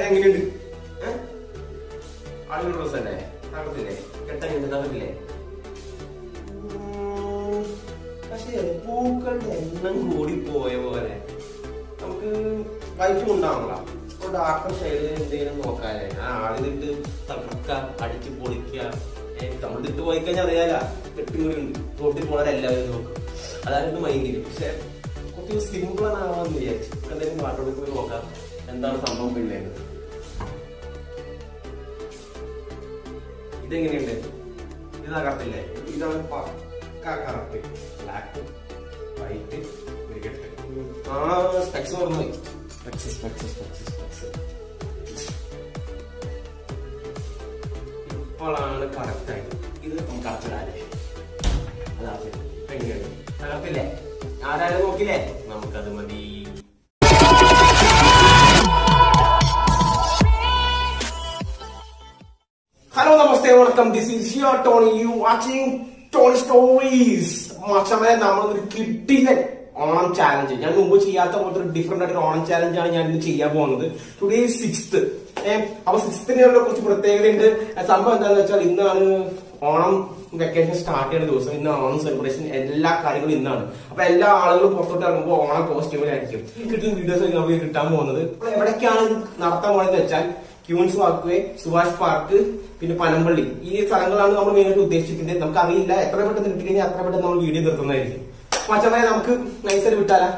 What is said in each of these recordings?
എങ്ങനെയുണ്ട് ഏ? അടിപൊളി ഡ്രസ് അല്ലേ തകർത്തില്ലേ കെട്ടെങ്ങനെ തകർത്തില്ലേ ഉം, പക്ഷേ പൂക്കളുടെ എണ്ണം കൂടി പോയ പോലെ നമുക്ക് വൈറ്റും ഉണ്ടാവണല്ലോ അപ്പോൾ ഡാർക്കർ ഷെയ്ഡ് എന്തെങ്കിലും നോക്കാല്ലേ ആ ആളിതിട്ട് തകർക്ക അടിച്ച് പൊളിക്കുക നമ്മൾ ഇട്ട് പോയി കഴിഞ്ഞാൽ അറിയാല കെട്ടുകൂടി ഉണ്ട് റോട്ടിൽ പോണവരെല്ലാവരും നോക്കും അതായിരുന്നു മൈൻഡില് പക്ഷെ കുറച്ച് സിമ്പിൾ ആവാന്ന് വിചാരിച്ചു എന്തെങ്കിലും വാട്ടോട് പോയി നോക്കാം എന്താണ് സംഭവം പിള്ളേര് ഇതെങ്ങനെയുണ്ട് ഇത് തകർത്തില്ലേ ഇതാണ് പക്ക കറക്റ്റ് ബ്ലാക്ക് വൈറ്റ് ആ സ്പെക്സ് പറഞ്ഞു പോയി സ്പെക്സ് സ്പെക്സ് സ്പെക്സ് സ്പെക്സ് ഇപ്പോഴാണ് കറക്റ്റ് ആയത് ഇത് നമുക്ക് അടച്ചിടാല്ലേ അതാ ഇപ്പൊ എങ്ങനെയുണ്ട് തകർത്തില്ലേ ആരാരും നോക്കില്ലേ നമുക്കത് മതി hello namaste welcome this is your Tony you watching Tony stories മച്ചമേ നമ്മളൊരു കിട്ടില്ല ഓണം ചാലഞ്ച് ഞാൻ മുമ്പ് ചെയ്യാത്ത പോലത്തെ ഒരു ഡിഫറെന്റ് ആയിട്ട് ഓണം ചാലഞ്ച് ആണ് ഞാൻ ഇന്ന് ചെയ്യാൻ പോകുന്നത് ടുഡേ സിക്സ്ത് ഏഹ് അപ്പൊ സിക്സ്തിനുള്ള കുറച്ച് പ്രത്യേകതയുണ്ട് ആ സംഭവം എന്താണെന്ന് വെച്ചാൽ ഇന്നാണ് ഓണം വെക്കേഷൻ സ്റ്റാർട്ട് ചെയ്യുന്ന ദിവസം ഇന്ന് ഓണം സെലിബ്രേഷൻ എല്ലാ കാര്യങ്ങളും ഇന്നാണ് അപ്പൊ എല്ലാ ആളുകളും പുറത്തോട്ട് ഇറങ്ങുമ്പോൾ ഓണം കോസ്റ്റ്യൂമിലായിരിക്കും കിട്ടുന്ന വീഡിയോസ് നമുക്ക് കിട്ടാൻ പോകുന്നത് അപ്പോൾ എവിടേക്കാണ് ഇത് നടത്താൻ പോകുന്നത് വെച്ചാൽ ക്യൂൻസ് വാക്ക്വേ സുഭാഷ് പാർക്ക് പിന്നെ പനമ്പള്ളി ഈ സ്ഥലങ്ങളാണ് നമ്മൾ മെയിനായിട്ട് ഉദ്ദേശിക്കുന്നത് നമുക്ക് അറിയില്ല എത്ര പെട്ടെന്ന് കിട്ടിക്കഴിഞ്ഞാൽ അത്ര പെട്ടെന്ന് നമ്മൾ വീഡിയോ നിർത്തുന്നതായിരിക്കും മച്ചമ്മയെ നമുക്ക് നൈസായിട്ട് വിട്ടാലാ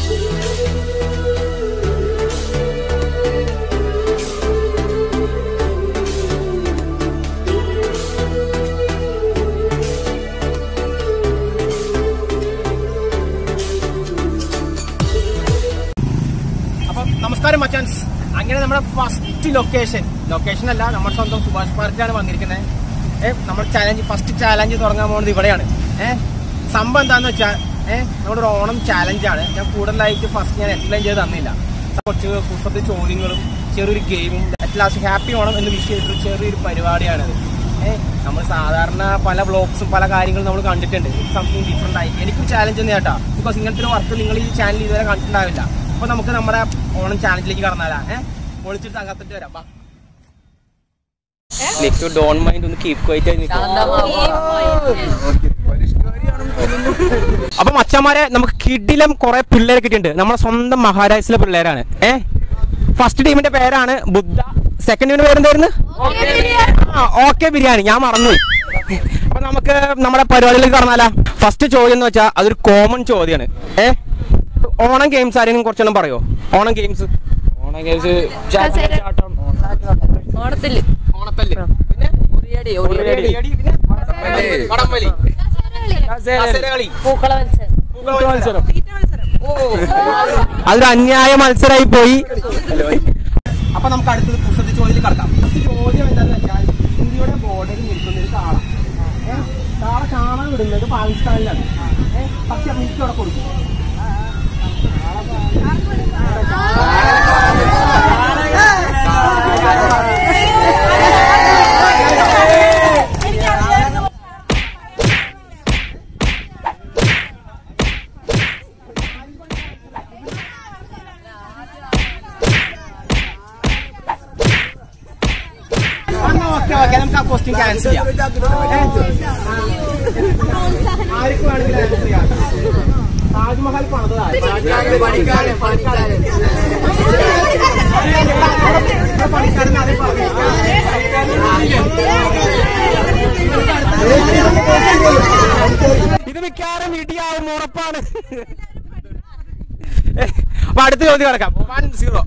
അപ്പൊ നമസ്കാരം മച്ചാൻസ് അങ്ങനെ നമ്മുടെ ഫസ്റ്റ് ലൊക്കേഷൻ ലൊക്കേഷൻ അല്ല നമ്മുടെ സ്വന്തം സുഭാഷ് പാർക്കിലാണ് വന്നിരിക്കുന്നത് ഏഹ് നമ്മുടെ ചാലഞ്ച് ഫസ്റ്റ് ചാലഞ്ച് തുടങ്ങാൻ പോകുന്നത് ഇവിടെയാണ് ഏഹ് സംഭവം എന്താന്ന് വെച്ചാൽ ഏഹ് നമ്മുടെ ഒരു ഓണം ചാലഞ്ചാണ് ഞാൻ കൂടുതലായിട്ട് ഫസ്റ്റ് ഞാൻ എക്സ്പ്ലെയിൻ ചെയ്ത് തന്നില്ല കുറച്ച് പുസ്തകത്തെ ചോദ്യങ്ങളും ചെറിയൊരു ഗെയിമും അറ്റ് ലാസ്റ്റ് ഹാപ്പി ഓണം എന്ന് വിഷ് ചെയ്തിട്ട് ചെറിയൊരു പരിപാടിയാണ് ഏഹ് നമ്മൾ സാധാരണ പല വ്ളോഗ്സും പല കാര്യങ്ങളും നമ്മൾ കണ്ടിട്ടുണ്ട് സംതിങ് ഡിഫറെന്റ് ആയി എനിക്കും ചാലഞ്ച് തന്നെ കേട്ടോ ബിക്കോസ് ഇങ്ങനത്തെ ഒരു വർക്ക് നിങ്ങൾ ഈ ചാനൽ ഇതുവരെ കണ്ടിട്ടുണ്ടാവില്ല അപ്പൊ നമുക്ക് നമ്മുടെ ഓണം ചാലഞ്ചിലേക്ക് കടന്നാലാ ഏഹ് പൊളിച്ചിട്ട് തകർത്തിട്ട് വരാം ബാ നെക്സ്റ്റ് ഡോൺ മൈൻഡ് ഒന്ന് കീപ് ക്വൈറ്റ് ആയി അപ്പൊ മച്ചന്മാരെ നമുക്ക് കിടിലം കുറെ പിള്ളേരെ കിട്ടിയിട്ടുണ്ട് നമ്മുടെ സ്വന്തം മഹാരാഷ്ട്രയിലെ പിള്ളേരാണ് ഏ ഫസ്റ്റ് ടീമിന്റെ പേരാണ് ബുദ്ധ സെക്കൻഡ് ടീമിന്റെ പേരെന്തായിരുന്നു ആ ഓക്കെ ബിരിയാണി ഞാൻ മറന്നുപോയി അപ്പൊ നമുക്ക് നമ്മുടെ പരിപാടിയിലേക്ക് കടന്നാലാ ഫസ്റ്റ് ചോദ്യം എന്ന് വെച്ചാൽ അതൊരു കോമൺ ചോദ്യമാണ് ഏ ഓണം ഗെയിംസ് ആരെങ്കിലും കുറച്ചെണ്ണം പറയോ ഓണം ഗെയിംസ് ഓണം ഗെയിംസ് ഓണത്തില് ഓണത്തല്ല് പിന്നെ ഉറിയടി ഉറിയടി ഉറിയടി, പിന്നെ വടംവലി കസേരകളി പൂക്കള മത്സരം അതൊരു അന്യായ മത്സരമായി പോയി അപ്പൊ നമുക്ക് അടുത്തത് പുസ്തകത്തിൽ ചോദ്യത്തിൽ കടക്കാം ഫസ്റ്റ് ചോദ്യം എന്താണെന്ന് വെച്ചാൽ ഇന്ത്യയുടെ ബോർഡറിൽ നിൽക്കുന്ന ഒരു കാള ഏ? കാള കാണാൻ വിടുന്നത് പാകിസ്ഥാനിലാണ് ഏ? പക്ഷെ മിൽക്ക് അവിടെ കൊടുക്കും ഓക്കെ ഓക്കെ നമുക്ക് ആ ക്വസ്റ്റ്യൻ ക്യാൻസൽ ചെയ്യാം ഏ? ആർക്ക് വേണമെങ്കിലും ആൻസർ ചെയ്യാം താജ്മഹൽ പണിതതായി പണിക്കാരൻ അതേ പറഞ്ഞു ഇത് മിക്കവാറും ഇടിയാവും ഉറപ്പാണ് അപ്പൊ അടുത്ത ചോദ്യം കിടക്കാം വൺ സീറോ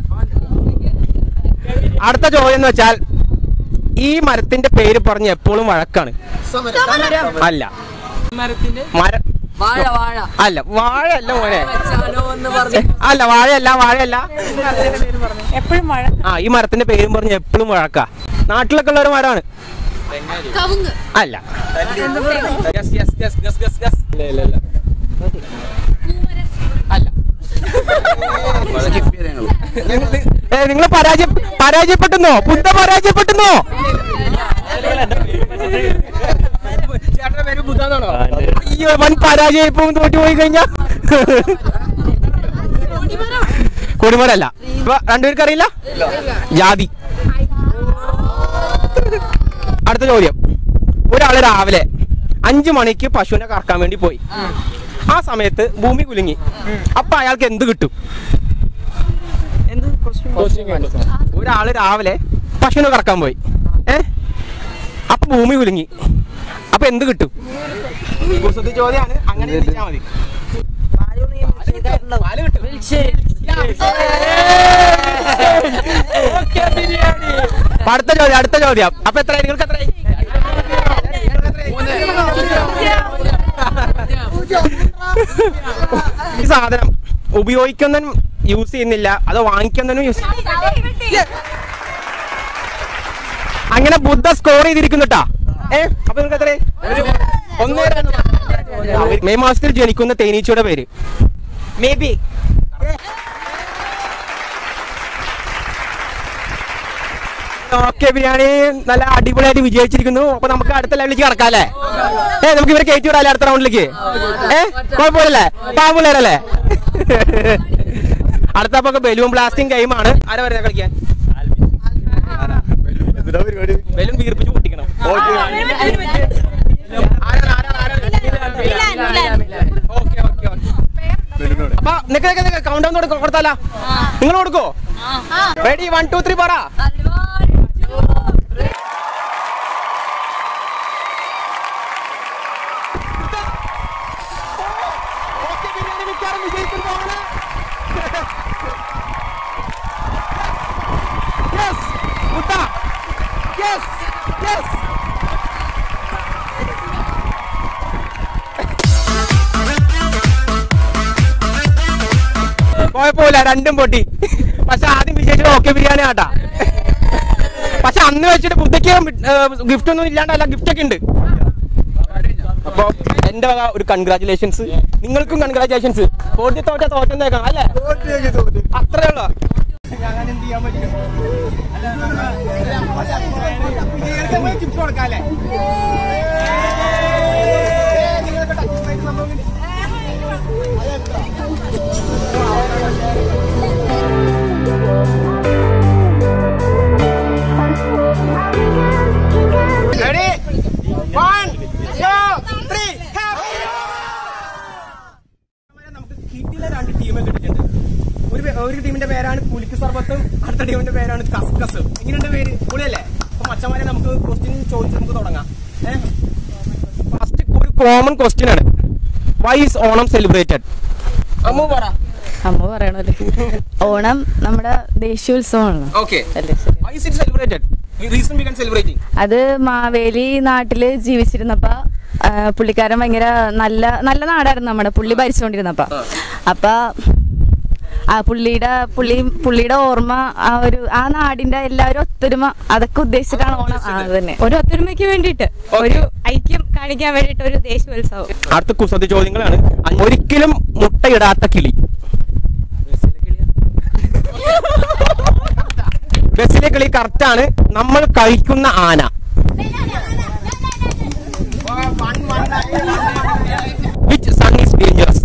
അടുത്ത ചോദ്യം എന്ന് വെച്ചാൽ ഈ മരത്തിന്റെ പേര് പറഞ്ഞ് എപ്പോഴും വഴക്കാണ് അല്ല മരത്തിന്റെ മരം വാഴ വാഴ അല്ല വാഴ അല്ല മോനെ വെച്ചാലോ എന്ന് പറഞ്ഞു അല്ല വാഴയല്ല വാഴയല്ല എപ്പോഴും മഴ ആ ഈ മരത്തിന്റെ പേരും പറഞ്ഞ് എപ്പോഴും വഴക്കാ നാട്ടിലൊക്കെ ഉള്ള ഒരു മരമാണ് കവുങ്ങ് അല്ല Guess, guess, guess, guess, guess, guess. അല്ല നിങ്ങൾ പരാജയ പരാജയപ്പെട്ടുന്നോ ബുദ്ധ പരാജയപ്പെട്ടുന്നോ ചേട്ടന്റെ പേര് ബുദ്ധ എന്നാണോ ഈ വൻ പരാജയം ഇപ്പൊ തോറ്റു പോയി കഴിഞ്ഞാ കൊടിമരല്ല ഇപ്പൊ രണ്ടുപേർക്ക് അറിയില്ല ജാതി അടുത്ത ചോദ്യം ഒരാള് രാവിലെ അഞ്ചു മണിക്ക് പശുവിനെ കറക്കാൻ വേണ്ടി പോയി ആ സമയത്ത് ഭൂമി കുലുങ്ങി അപ്പൊ അയാൾക്ക് എന്ത് കിട്ടും ഒരാള് രാവിലെ പശുവിനെ കറക്കാൻ പോയി ഏ അപ്പൊ ഭൂമി കുലുങ്ങി അപ്പൊ എന്ത് കിട്ടും കുസൃതി ചോദ്യമാണ് അങ്ങനെ ചിന്തിച്ചാ മതി പാല് കിട്ടും. അപ്പൊ അടുത്ത ചോദ്യം അടുത്ത ചോദ്യം അപ്പൊ എത്ര നിങ്ങൾക്ക് എത്ര ഈ സാധനം ഉപയോഗിക്കുന്നതിനും യൂസ് ചെയ്യുന്നില്ല അത് വാങ്ങിക്കുന്നതിനും യൂസ് അങ്ങനെ ബുദ്ധ സ്കോർ ചെയ്തിരിക്കുന്നുട്ടാ ഏ അപ്പൊ നിങ്ങൾക്ക് എത്ര ഒന്ന് അവര് മെയ് മാസത്തിൽ ജനിക്കുന്ന തേനീച്ചയുടെ പേര് മേ ബി ഓക്കെ ബിരിയാണി നല്ല അടിപൊളിയായിട്ട് വിജയിച്ചിരിക്കുന്നു അപ്പൊ നമുക്ക് അടുത്ത ലെവലിലേക്ക് കടക്കാം അല്ലേ ഏ നമുക്ക് ഇവരെ കയറ്റി വിടാല്ലേ അടുത്ത റൗണ്ടിലേക്ക് ഏ കുഴപ്പമില്ലല്ലേ പാമ്പുള്ളവരല്ലേ അടുത്ത അപ്പൊ ബലൂൺ ബ്ലാസ്റ്റിംഗ് ഗെയിമാണ് ആരാ വരുന്നത് കളിക്കാൻ ബലൂൺ വീർപ്പിച്ച് പൊട്ടിക്കണം ആരാണ്, ആരാണ്, ആരാണ്? ഓക്കെ ഓക്കെ ഓക്കെ അപ്പൊ നിക്ക് കൗണ്ട് ഡൗൺ കൊടുത്താലോ നിങ്ങൾ കൊടുക്കോ റെഡി വൺ ടു ത്രീ പറ ഓക്കെ ബിരിയാണി മിക്കവാറും വിജയിക്കാൻ പോവാണ് യെസ് മുത്ത യെസ് യെസ് കുഴപ്പമില്ല രണ്ടും പൊട്ടി പക്ഷെ ആദ്യം വിജയിച്ചത് ഓക്കെ ബിരിയാണി ആട്ടാ പക്ഷെ അന്ന് വെച്ചിട്ട് ബുദ്ധയ്ക്ക് ഗിഫ്റ്റ് ഒന്നും ഇല്ലാണ്ടല്ല ഗിഫ്റ്റ് ഒക്കെ ഉണ്ട് അപ്പൊ എന്റെ വക ഒരു കൺഗ്രാചുലേഷൻസ് നിങ്ങൾക്കും കൺഗ്രാചുലേഷൻസ് തോറ്റി തോറ്റ തോറ്റേക്കാം അല്ലേ അത്രേ ഉള്ളൂ ചിപ്സ് കൊടുക്കാം അല്ലേ Ready? One, two, three, നമുക്ക് കിട്ടിയില്ല രണ്ട് ടീമെ കിട്ടിയിട്ടുണ്ട് ഒരു പേ- ഒരു ടീമിന്റെ പേരാണ് കുലിക്ക് സർബത്തും അടുത്ത ടീമിന്റെ പേരാണ് കസ്കസ് എങ്ങനെയുണ്ട് പേര് പൊളിയല്ലേ അപ്പൊ മച്ചന്മാരെ നമുക്ക് ക്വസ്റ്റ്യൻ ചോദിച്ച് നമുക്ക് തുടങ്ങാം ഫസ്റ്റ് ഒരു കോമൺ ക്വസ്റ്റ്യൻ ആണ് വൈ ഇസ് ഓണം സെലിബ്രേറ്റഡ് അമ്മ പറ അമ്മ പറയണല്ലേ ഓണം നമ്മുടെ ദേശീയോത്സവമാണ് ഓക്കെ അല്ലേ ശരി. Why is it celebrated reason began celebrating അത് മാവേലി നാട്ടില് ജീവിച്ചിരുന്നപ്പ ആ, പുള്ളിക്കാരൻ ഭയങ്കര നല്ല നല്ല നാടായിരുന്നു നമ്മുടെ പുള്ളി ഭരിച്ചുകൊണ്ടിരുന്നപ്പ അപ്പൊ ആ പുള്ളിയുടെ പുള്ളി പുള്ളിയുടെ ഓർമ്മ ആ ഒരു ആ നാടിന്റെ എല്ലാവരും ഒത്തൊരുമ അതൊക്കെ ഉദ്ദേശിച്ചിട്ടാണ് ഓണം ആ അത് തന്നെ ഒരു ഒത്തൊരുമയ്ക്ക് വേണ്ടിയിട്ട് ഒരു ഐക്യം കാണിക്കാൻ വേണ്ടിയിട്ട് ഒരു ദേശീയോത്സവം അടുത്ത കുസൃതി ചോദ്യങ്ങളാണ് ഒരിക്കലും മുട്ടയിടാത്ത കിളി ബസ്സിലെ കിളി കറക്റ്റ് ആണ് നമ്മൾ കഴിക്കുന്ന ആന വിച്ച് സൺ ഈസ് ഡേഞ്ചറസ്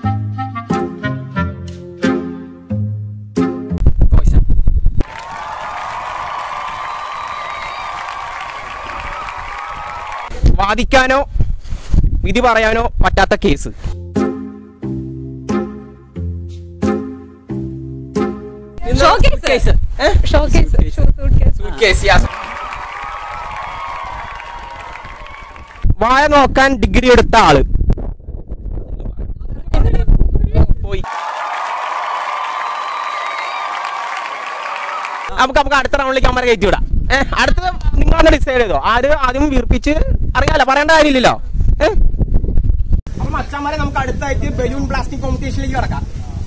വാദിക്കാനോ വിധി പറയാനോ പറ്റാത്ത കേസ് ഷോക്കേസ് ഷോക്കേസ് വായ നോക്കാൻ ഡിഗ്രി എടുത്ത ആള് പോയി നമുക്ക് നമുക്ക് അടുത്ത റൗണ്ടിലേക്ക് അമ്മ കയറ്റി വിടാം ഏഹ് അടുത്തത് നിങ്ങളൊന്ന് ഡിസൈഡ് ചെയ്തോ ആര് ആദ്യം വീർപ്പിച്ച് അറിയാലോ പറയേണ്ട കാര്യമില്ലല്ലോ ഏഹ് അപ്പൊ മച്ചാമാരെ നമുക്ക് അടുത്തായിട്ട് ബലൂൺ ബ്ലാസ്റ്റിംഗ് കോമ്പറ്റീഷനിലേക്ക് കിടക്കാം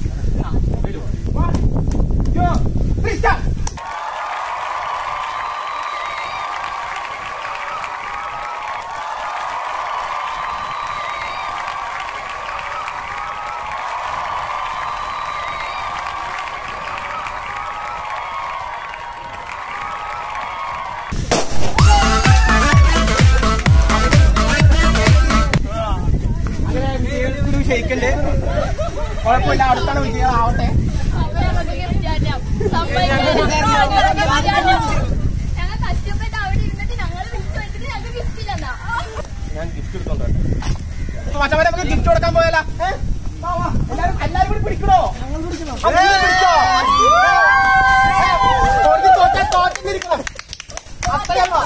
അങ്ങനെ വിജയിച്ചൊരു ഷെയ്ക്കുണ്ട് കുഴപ്പമില്ല അടുത്താണ് വിജയം ആവട്ടെ ഞങ്ങൾ കഷ്ടപ്പെട്ട് അവിടെ ഇരുന്നിട്ട് ഞങ്ങൾ വിളിച്ചു വെച്ചിട്ട് ഞങ്ങൾക്ക് ഗിഫ്റ്റ് തന്നാ ഞാൻ ഗിഫ്റ്റ് എടുത്തോണ്ട് മച്ചവരെ നമുക്ക് ഗിഫ്റ്റ് കൊടുക്കാൻ പോയാലോ ഏ? വാ, വാ. എല്ലാരും എല്ലാരും കൂടി പിടിക്കണോ അപ്പൊ നീ പിടിച്ചോ ഏ, തോൽവി തോറ്റാൽ തോറ്റിരിക്കണം അത്രയല്ലോ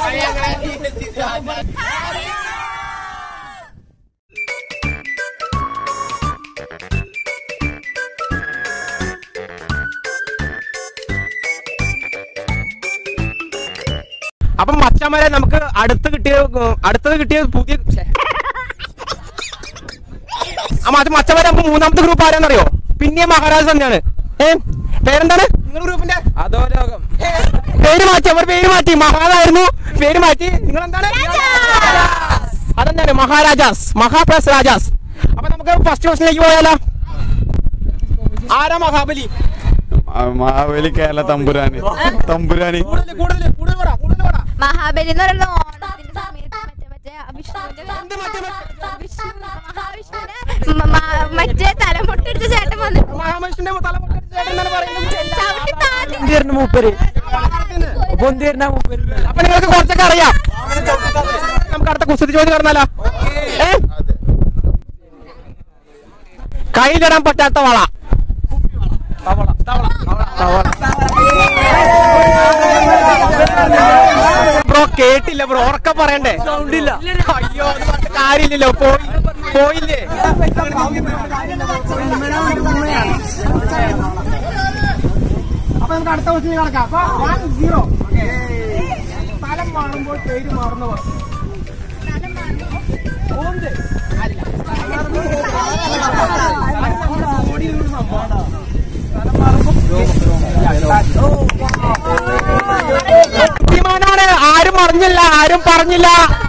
അപ്പം മച്ചന്മാരെ നമുക്ക് അടുത്ത് കിട്ടിയ അടുത്തത് കിട്ടിയ പുതിയ ഛെ. ആ മച്ച മച്ചന്മാരെ നമുക്ക് മൂന്നാമത്തെ ഗ്രൂപ്പ് ആരാന്നറിയോ പിന്നെ മഹാരാജ് തന്നെയാണ് ഏ പേരെന്താണ് നിങ്ങൾ ഗ്രൂപ്പിന്റെ അതോ ലോകം പേര് മാറ്റി അവർ പേര് മാറ്റി മഹാരാജായിരുന്നു പേര് മാറ്റി നിങ്ങൾ എന്താണ് അതെന്താണ് മഹാരാജാസ് മഹാ പ്ലസ് രാജാസ് അപ്പൊ നമുക്ക് ഫസ്റ്റ് ക്വസ്റ്റിലേക്ക് പോയാലോ ആരാ മഹാബലി മാവേലി കേരള തമ്പുരാന് തമ്പുരാന് കൂടുതൽ കൂടുതൽ കൂടുതൽ പറ കൂടുതൽ പറ മഹാബലി എന്ന് പറയുന്നത് ഓണത്തിന്റെ സമയത്ത് മറ്റേ മറ്റേ വിഷ്ണുവിന്റെ എന്ത് മറ്റേ മറ്റേ? വിഷ്ണു മഹാവിഷ്ണുവിന് മ- മ- മറ്റേ തലമുട്ടടിച്ച ചേട്ടൻ വന്നു മഹാമനുഷ്യന്റെ തലമുറ ചവിട്ടി താഴ്ത്തി പൊന്തിരുന്ന മൂപ്പര് പൊന്തിരുന്ന മൂപ്പര് അപ്പൊ നിങ്ങൾക്ക് കുറച്ചൊക്കെ അറിയാം നമുക്ക് അടുത്ത കുസൃതി ചോദ്യം കടന്നാലോ ഏ? കയ്യിലിടാൻ പറ്റാത്ത വള ബ്രോ കേട്ടില്ല ബ്രോ ഉറക്ക പറയണ്ടേ സൗണ്ടില്ല അയ്യോ അത് പറഞ്ഞിട്ട് കാര്യമില്ലല്ലോ പോയി പോയില്ലേ അപ്പൊ നമുക്ക് അടുത്ത ക്വസ്റ്റ്യൻ കിടക്കാം അപ്പൊ വൺ സീറോ സ്ഥലം മാറുമ്പോൾ പേര് മാറുന്ന പോലെ. ഓന്ത്. അല്ല. ബോഡിയിലുള്ള സംഭവം. സ്ഥലം മാറുമ്പോൾ ബുദ്ധിമാനാണ് ആരും അറിഞ്ഞില്ല ആരും പറഞ്ഞില്ല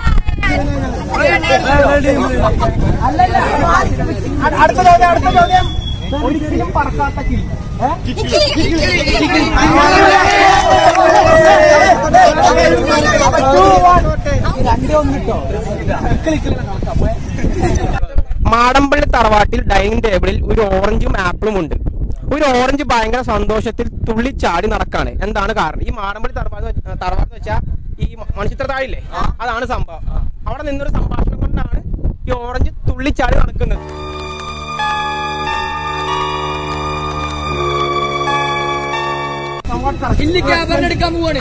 അല്ലല്ല അ- അടുത്ത ചോദ്യം അടുത്ത ചോദ്യം ഒരിക്കലും പറക്കാത്ത കിളി മാടമ്പള്ളി തറവാട്ടിൽ ഡൈനിങ് ടേബിളിൽ ഒരു ഓറഞ്ചും ആപ്പിളും ഉണ്ട് ഒരു ഓറഞ്ച് ഭയങ്കര സന്തോഷത്തിൽ തുള്ളിച്ചാടി നടക്കാണ് എന്താണ് കാരണം ഈ മാടമ്പള്ളി തറവാട് തറവാട് എന്ന് വെച്ചാൽ ഈ മണിച്ചിത്ര താഴില്ലേ അതാണ് സംഭവം അവിടെ നിന്നൊരു സംഭാഷണം കൊണ്ടാണ് ഈ ഓറഞ്ച് തുള്ളിച്ചാടി നടക്കുന്നത് എടുക്കാൻ പോവാണ്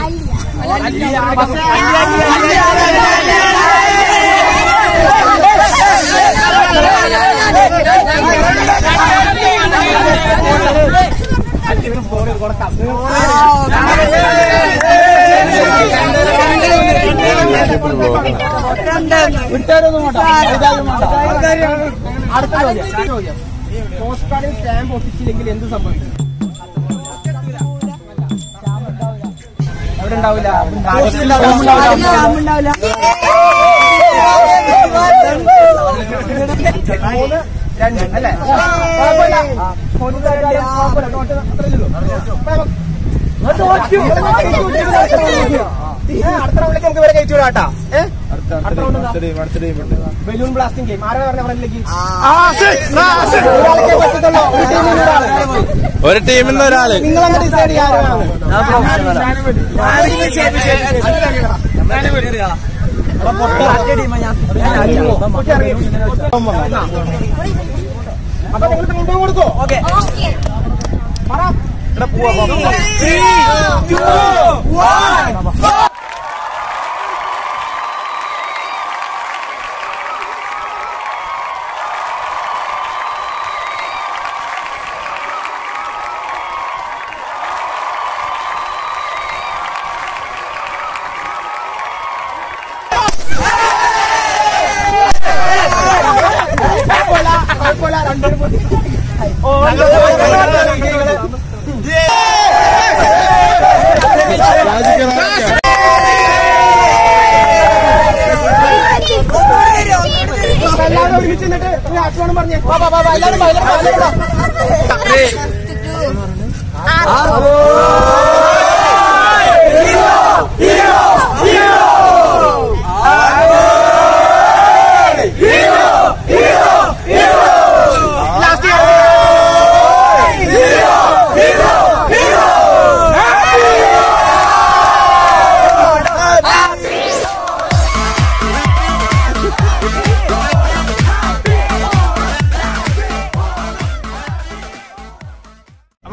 അടുത്ത ചോദ്യം പോസ്റ്റ് കാർഡിൽ സ്റ്റാമ്പ് ഒട്ടിച്ചില്ലെങ്കിൽ എന്ത് സംഭവിക്കും അവിടെ ഉണ്ടാവില്ല മൂന്ന് രണ്ട് അല്ലേ കുഴപ്പമില്ല. ഒന്ന് രണ്ട് കുഴപ്പമില്ല. തോറ്റ് അത്രയേ ഉള്ളൂ. അപ്പൊ നമുക്ക് ഏ, അടുത്ത റൗണ്ടിലേക്ക് നമുക്ക് ഇവരെ കയറ്റി വിടാട്ടാ ഏഹ് ബലൂൺ ബ്ലാസ്റ്റിംഗ് ഗെയിം ആരാ പറഞ്ഞ ഫ്രണ്ടിലേക്ക് ഒരാൾക്കേ പറ്റത്തുള്ളൂ ഒരു ടീമിൽ നിന്ന് ഒരാള് ഒരു ടീമിൽ നിന്ന് ഒരാള് നിങ്ങൾ അങ്ങ് ഡിസൈഡ് ചെയ്യാനാണ് അപ്പൊ നിങ്ങൾ കൊണ്ടുപോയി കൊടുക്കോ ഓക്കെ പറ കുഴപ്പമില്ല കുഴപ്പമില്ല രണ്ടുപേരും കൂടി. ഓ, എല്ലാവരും ഒരുമിച്ച് നിന്നിട്ട് ഒരു ആക്രമണം പറഞ്ഞേ വാ, വാ, വാ, വാ, എല്ലാവരും വാ, എല്ലാവരും വാ, എല്ലാവരും വാ. Last year.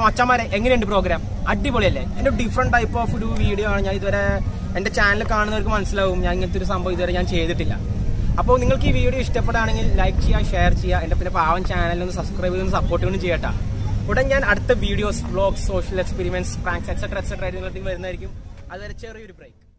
മച്ചന്മാരെ എങ്ങനെയുണ്ട് പ്രോഗ്രാം അടിപൊളിയല്ലേ എന്റെ ഡിഫറെന്റ് ടൈപ്പ് ഓഫ് ഒരു വീഡിയോ ആണ് ഞാൻ ഇതുവരെ എന്റെ ചാനൽ കാണുന്നവർക്ക് മനസ്സിലാവും ഞാൻ ഇങ്ങനത്തെ ഒരു സംഭവം ഇതുവരെ ഞാൻ ചെയ്തിട്ടില്ല അപ്പോൾ നിങ്ങൾക്ക് ഈ വീഡിയോ ഇഷ്ടപ്പെടുകയാണെങ്കിൽ ലൈക്ക് ചെയ്യുക ഷെയർ ചെയ്യുക എന്റെ പിന്നെ പാവൻ ചാനലിൽ ഒന്ന് സബ്സ്ക്രൈബ് ചെയ്ത് സപ്പോർട്ട് ചെയ്യണം ചെയ്യട്ടാ ഉടൻ ഞാൻ അടുത്ത videos vlogs social experiments pranks etcetera etcetera വരുന്നതായിരിക്കും അതുവരെ ചെറിയൊരു ബ്രേക്ക്